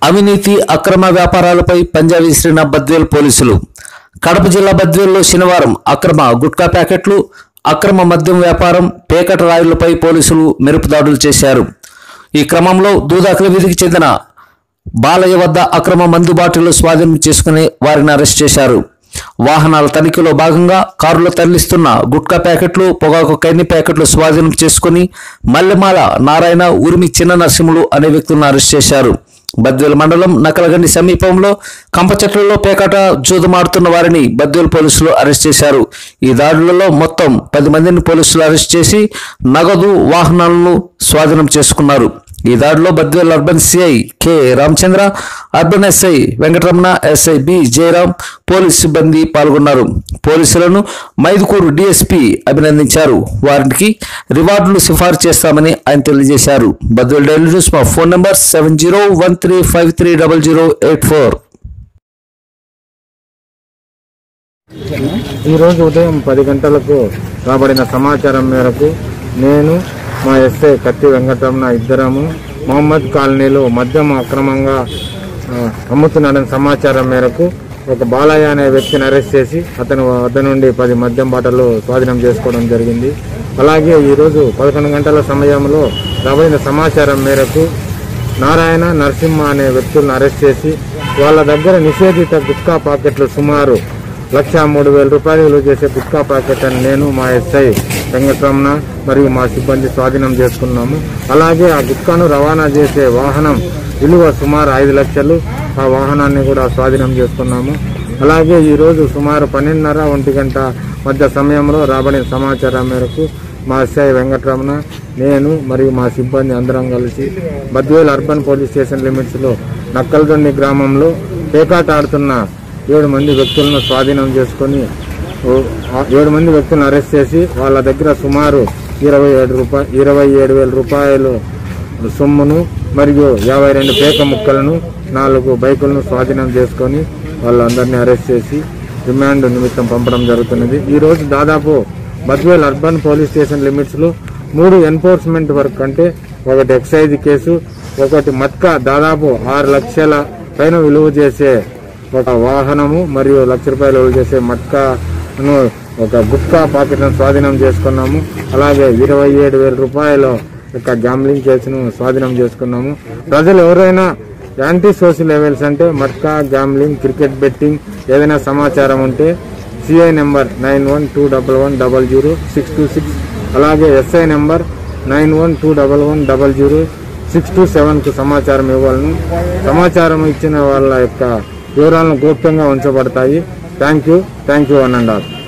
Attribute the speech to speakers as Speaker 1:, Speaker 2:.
Speaker 1: అవినీతి అక్రమ వ్యాపారాలపై పంజా విసిరిన బద్వేల్ పోలీసులు కడప జిల్లా బద్వేల్లో శనివారం అక్రమ గుట్కా ప్యాకెట్లు అక్రమ మద్యం వ్యాపారం పేకట రాయులపై పోలీసులు మెరుపు దాడులు చేశారు ఈ క్రమంలో దూదాకుల వీధికి చెందిన బాలయ్య వద్ద అక్రమ మందు బాటిళ్లు స్వాధీనం చేసుకుని వారిని అరెస్ట్ చేశారు వాహనాల తనిఖీలో భాగంగా కారులో తరలిస్తున్న గుట్కా ప్యాకెట్లు పొగాకు కన్ని ప్యాకెట్లు స్వాధీనం చేసుకుని మల్లెమాల నారాయణ ఉరిమి చిన్న నరసింహులు అనే వ్యక్తులను అరెస్ట్ చేశారు బద్వేలు మండలం నకలగండి సమీపంలో కంప చెట్లలో పేకాట జూదమాడుతున్న వారిని బద్వేలు పోలీసులు అరెస్ట్ చేశారు ఈ దాడులలో మొత్తం పది మందిని పోలీసులు అరెస్ట్ చేసి నగదు వాహనాలను స్వాధీనం చేసుకున్నారు ఈ దాడిలో Badvel urban CI K Ramachandra urban SI Venkataramana SI B Jayaram police సిబ్బంది పాల్గొన్నారు పోలీసులను మైదుకూరు డిఎస్పి అభినందించారు వారికి రివార్డులు సిఫార్సు చేస్తామని ఆయన తెలియజేశారు బద్వేల్ డైలీ న్యూస్ మా phone number seven zero one three five three double zero eight four
Speaker 2: ఈరోజు ఉదయం పది గంటలకు రాబడిన సమాచారం మేరకు నేను మా ఎస్ఐ కత్తి వెంకటరమణ ఇద్దరము మొహమ్మద్ కాలనీలో మద్యం అక్రమంగా ఆ, అమ్ముతున్నాడని సమాచారం మేరకు ఒక బాలయ్య అనే వ్యక్తిని అరెస్ట్ చేసి అతని వద్ద నుండి పది మద్యం బాటలు స్వాధీనం చేసుకోవడం జరిగింది అలాగే ఈరోజు పదకొండు గంటల సమయంలో రాబడిన సమాచారం మేరకు నారాయణ నరసింహ అనే వ్యక్తులను అరెస్ట్ చేసి వాళ్ళ దగ్గర నిషేధిత గుట్కా పాకెట్లు సుమారు లక్ష మూడు వేల రూపాయలు విలువ చేసే గుట్కా ప్యాకెట్ అని నేను మా ఎస్ఐ వెంకటరమణ మరియు మా సిబ్బంది స్వాధీనం చేసుకున్నాము అలాగే ఆ గుట్కాను రవాణా చేసే వాహనం విలువ సుమారు ఐదు లక్షలు ఆ వాహనాన్ని కూడా స్వాధీనం చేసుకున్నాము అలాగే ఈరోజు సుమారు పన్నెండున్నర ఒంటి గంట మధ్య సమయంలో రాబడిన సమాచారం మేరకు మా ఎస్ఐ వెంకటరమణ నేను మరియు మా సిబ్బంది అందరం కలిసి బద్వేల్ అర్బన్ పోలీస్ స్టేషన్ లిమిట్స్లో నక్కలదొన్ని గ్రామంలో పేకాట ఆడుతున్న ఏడు మంది వ్యక్తులను స్వాధీనం చేసుకొని ఓ- ఆ ఏడు మంది వ్యక్తులను అరెస్ట్ చేసి వాళ్ళ దగ్గర సుమారు ఇరవై ఏడు రూపాయ ఇరవై ఏడు వేల రూపాయలు సొమ్మును మరియు యాభై రెండు పేక ముక్కలను నాలుగు బైకులను స్వాధీనం చేసుకొని వాళ్ళందరినీ అరెస్ట్ చేసి రిమాండ్ నిమిత్తం పంపడం జరుగుతున్నది ఈ రోజు దాదాపు Badvel urban police station limits లో మూడు ఎన్ఫోర్స్మెంట్ వర్క్ అంటే ఒకటి ఎక్సైజ్ కేసు ఒకటి మత్కా దాదాపు ఆరు లక్షల పైన విలువ చేసే ఒక వాహనము మరియు లక్ష రూపాయలు విలువ చేసే మట్కాను ఒక గుట్కా పాకెట్ను స్వాధీనం చేసుకున్నాము అలాగే ఇరవై ఏడు వేల రూపాయల యొక్క గ్యాంబ్లింగ్ కేసును స్వాధీనం చేసుకున్నాము ప్రజలు ఎవరైనా యాంటీ సోషల్ లెవెల్స్ అంటే మట్కా గ్యాంబ్లింగ్ క్రికెట్ బెట్టింగ్ ఏదైనా సమాచారం ఉంటే CI number nine one two double one double zero six two six అలాగే SI number nine one two double one double zero six two సెవెన్కు సమాచారం ఇవ్వాలను సమాచారం ఇచ్చిన వాళ్ళ యొక్క వివరాలను గోప్యంగా ఉంచబడతాయి thank you thank you one and all